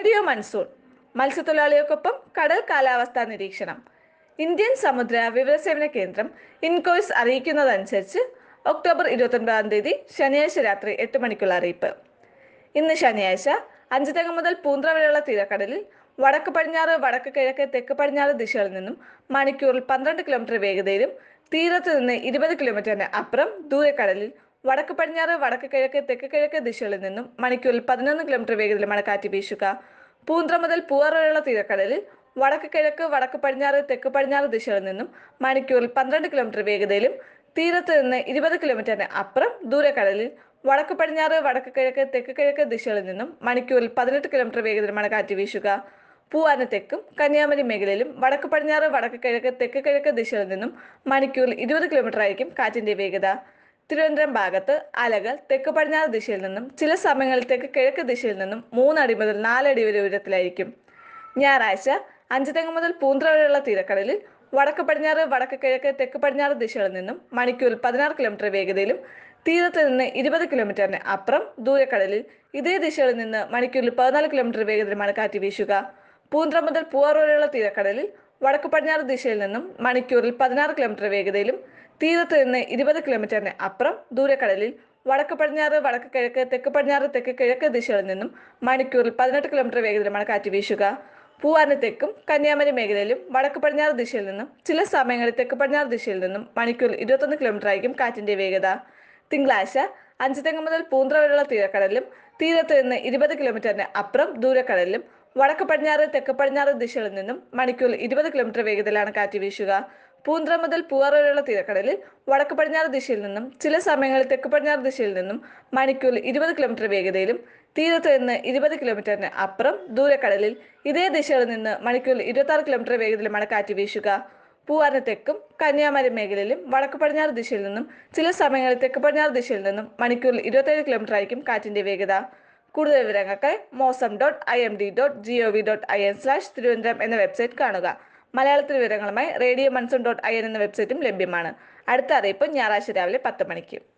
radio monsoon മത്സ്യത്തൊഴിലാളികൾക്കൊപ്പം കടൽ കാലാവസ്ഥാ നിരീക്ഷണം ഇന്ത്യൻ സമുദ്ര വിവരസേവന കേന്ദ്രം ഇൻകോയ്സ് അറിയിക്കുന്നതനുസരിച്ച് ഒക്ടോബർ ഇരുപത്തൊൻപതാം തീയതി ശനിയാഴ്ച രാത്രി എട്ട് മണിക്കുള്ള അറിയിപ്പ് ഇന്ന് ശനിയാഴ്ച അഞ്ചുതെങ്ങ് മുതൽ പൂന്ത്ര വരെയുള്ള തീരക്കടലിൽ വടക്ക് പടിഞ്ഞാറ് വടക്ക് കിഴക്ക് തെക്ക് പടിഞ്ഞാറ് ദിശകളിൽ നിന്നും മണിക്കൂറിൽ പന്ത്രണ്ട് കിലോമീറ്റർ വേഗതയിലും തീരത്ത് നിന്ന് ഇരുപത് കിലോമീറ്ററിന് അപ്പുറം ദൂരക്കടലിൽ വടക്ക് പടിഞ്ഞാറ് വടക്ക് കിഴക്ക് തെക്ക് കിഴക്ക് ദിശകളിൽ നിന്നും മണിക്കൂറിൽ പതിനൊന്ന് കിലോമീറ്റർ വേഗതയിലുമാണ് കാറ്റ് വീശുക പൂന്ത്ര മുതൽ പൂവാർ വരെയുള്ള തീരക്കടലിൽ വടക്ക് കിഴക്ക് വടക്ക് പടിഞ്ഞാറ് തെക്ക് പടിഞ്ഞാറ് ദിശകളിൽ നിന്നും മണിക്കൂറിൽ പന്ത്രണ്ട് കിലോമീറ്റർ വേഗതയിലും തീരത്ത് നിന്ന് ഇരുപത് കിലോമീറ്ററിന് അപ്പുറം ദൂരക്കടലിൽ വടക്ക് പടിഞ്ഞാറ് വടക്ക് കിഴക്ക് തെക്ക് കിഴക്ക് ദിശകളിൽ നിന്നും മണിക്കൂറിൽ പതിനെട്ട് കിലോമീറ്റർ വേഗതയിലുമാണ് കാറ്റ് വീശുക പൂവാന തെക്കും കന്യാകുമാരി മേഖലയിലും വടക്ക് പടിഞ്ഞാറ് വടക്ക് കിഴക്ക് തെക്ക് കിഴക്ക് ദിശകളിൽ നിന്നും മണിക്കൂറിൽ ഇരുപത് കിലോമീറ്റർ ആയിരിക്കും കാറ്റിന്റെ വേഗത തിരുവനന്തപുരം ഭാഗത്ത് അലകൾ തെക്ക് പടിഞ്ഞാറ് ദിശയിൽ നിന്നും ചില സമയങ്ങളിൽ തെക്ക് കിഴക്ക് ദിശയിൽ നിന്നും മൂന്നടി മുതൽ നാലടി വരെ ഉയരത്തിലായിരിക്കും ഞായറാഴ്ച അഞ്ചുതെങ്ങ് മുതൽ പൂന്ത്ര വരെയുള്ള തീരക്കടലിൽ വടക്ക് പടിഞ്ഞാറ് വടക്ക് കിഴക്ക് തെക്ക് പടിഞ്ഞാറ് ദിശകളിൽ നിന്നും മണിക്കൂറിൽ പതിനാറ് കിലോമീറ്റർ വേഗതയിലും തീരത്ത് നിന്ന് ഇരുപത് കിലോമീറ്ററിന് അപ്പുറം ദൂരക്കടലിൽ ഇതേ ദിശകളിൽ നിന്ന് മണിക്കൂറിൽ പതിനാല് കിലോമീറ്റർ വേഗതയിലുമാണ് കാറ്റ് വീശുക പൂന്ത്ര മുതൽ പൂവാർ വരെയുള്ള തീരക്കടലിൽ വടക്ക് പടിഞ്ഞാറ് ദിശയിൽ നിന്നും മണിക്കൂറിൽ പതിനാറ് കിലോമീറ്റർ വേഗതയിലും തീരത്ത് നിന്ന് ഇരുപത് കിലോമീറ്ററിന് അപ്പുറം ദൂരക്കടലിൽ വടക്ക് പടിഞ്ഞാറ് വടക്ക് കിഴക്ക് തെക്ക് പടിഞ്ഞാറ് തെക്ക് കിഴക്ക് ദിശകളിൽ നിന്നും മണിക്കൂറിൽ പതിനെട്ട് കിലോമീറ്റർ വേഗതയിലുമാണ് കാറ്റ് വീശുക പൂവാന തെക്കും കന്യാകുമാരി മേഖലയിലും വടക്ക് പടിഞ്ഞാറ് ദിശയിൽ നിന്നും ചില സമയങ്ങളിൽ തെക്ക് പടിഞ്ഞാറ് ദിശയിൽ നിന്നും മണിക്കൂറിൽ ഇരുപത്തൊന്ന് കിലോമീറ്റർ ആയിരിക്കും കാറ്റിന്റെ വേഗത തിങ്കളാഴ്ച അഞ്ചുതെങ്ങ് മുതൽ പൂന്ത്ര വരെയുള്ള തീരക്കടലിലും തീരത്ത് നിന്ന് ഇരുപത് കിലോമീറ്ററിന് അപ്പുറം ദൂരക്കടലിലും വടക്ക് പടിഞ്ഞാറ് തെക്ക് പടിഞ്ഞാറ് ദിശകളിൽ നിന്നും മണിക്കൂറിൽ ഇരുപത് കിലോമീറ്റർ വേഗതയിലാണ് കാറ്റ് വീശുക പൂന്ത്ര മുതൽ പൂവാർ വരെയുള്ള തീരക്കടലിൽ വടക്ക് പടിഞ്ഞാറ് ദിശയിൽ നിന്നും ചില സമയങ്ങളിൽ തെക്ക് പടിഞ്ഞാറ് ദിശയിൽ നിന്നും മണിക്കൂറിൽ ഇരുപത് കിലോമീറ്റർ വേഗതയിലും തീരത്ത് നിന്ന് ഇരുപത് കിലോമീറ്ററിന് അപ്പുറം ദൂരക്കടലിൽ ഇതേ ദിശയിൽ നിന്ന് മണിക്കൂറിൽ ഇരുപത്തി ആറ് കിലോമീറ്റർ വേഗതയിലുമാണ് കാറ്റ് വീശുക പൂവാന തെക്കും കന്യാകുമാരി മേഖലയിലും വടക്ക് പടിഞ്ഞാറ് ദിശയിൽ നിന്നും ചില സമയങ്ങളിൽ തെക്ക് പടിഞ്ഞാറ് ദിശയിൽ നിന്നും മണിക്കൂറിൽ ഇരുപത്തേഴ് കിലോമീറ്റർ ആയിരിക്കും കാറ്റിന്റെ വേഗത കൂടുതൽ വിവരങ്ങൾക്കായി mausam dot I M D dot G O V dot I N slash Thiruvananthapuram എന്ന വെബ്സൈറ്റ് കാണുക മലയാളത്തിൽ വിവരങ്ങളുമായി radio monsoon dot I N എന്ന വെബ്സൈറ്റും ലഭ്യമാണ് അടുത്ത അറിയിപ്പ് ഞായറാഴ്ച രാവിലെ പത്ത് മണിക്ക്